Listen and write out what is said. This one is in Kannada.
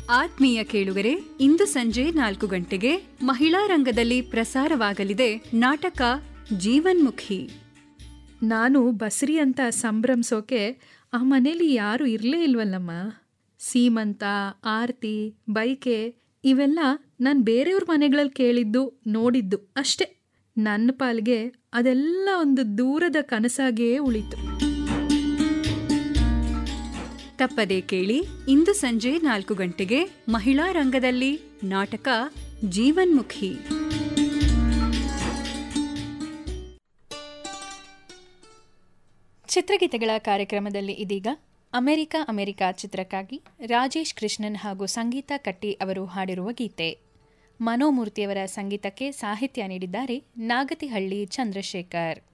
ಆತ್ಮೀಯ ಕೇಳುಗರೆ ಇಂದು ಸಂಜೆ ನಾಲ್ಕು ಗಂಟೆಗೆ ಮಹಿಳಾ ರಂಗದಲ್ಲಿ ಪ್ರಸಾರವಾಗಲಿದೆ ನಾಟಕ ಜೀವನ್ಮುಖಿ ನಾನು ಬಸ್ರಿ ಅಂತ ಸಂಭ್ರಮಿಸೋಕೆ ಆ ಮನೇಲಿ ಯಾರೂ ಇರಲೇ ಇಲ್ವಲ್ಲಮ್ಮ ಸೀಮಂತ ಆರತಿ ಬೈಕೆ ಇವೆಲ್ಲ ನಾನು ಬೇರೆಯವ್ರ ಮನೆಗಳಲ್ಲಿ ಕೇಳಿದ್ದು ನೋಡಿದ್ದು ಅಷ್ಟೆ ನನ್ನ ಪಾಲ್ಗೆ ಅದೆಲ್ಲ ಒಂದು ದೂರದ ಕನಸಾಗಿಯೇ ಉಳಿತು ತಪ್ಪದೇ ಕೇಳಿ ಇಂದು ಸಂಜೆ ನಾಲ್ಕು ಗಂಟೆಗೆ ಮಹಿಳಾ ರಂಗದಲ್ಲಿ ನಾಟಕ ಜೀವನ್ಮುಖಿ ಚಿತ್ರಗೀತೆಗಳ ಕಾರ್ಯಕ್ರಮದಲ್ಲಿ ಇದೀಗ ಅಮೆರಿಕ ಅಮೆರಿಕ ಚಿತ್ರಕ್ಕಾಗಿ ರಾಜೇಶ್ ಕೃಷ್ಣನ್ ಹಾಗೂ ಸಂಗೀತ ಕಟ್ಟಿ ಅವರು ಹಾಡಿರುವ ಗೀತೆ ಮನೋಮೂರ್ತಿಯವರ ಸಂಗೀತಕ್ಕೆ ಸಾಹಿತ್ಯ ನೀಡಿದ್ದಾರೆ ನಾಗತಿಹಳ್ಳಿ ಚಂದ್ರಶೇಖರ್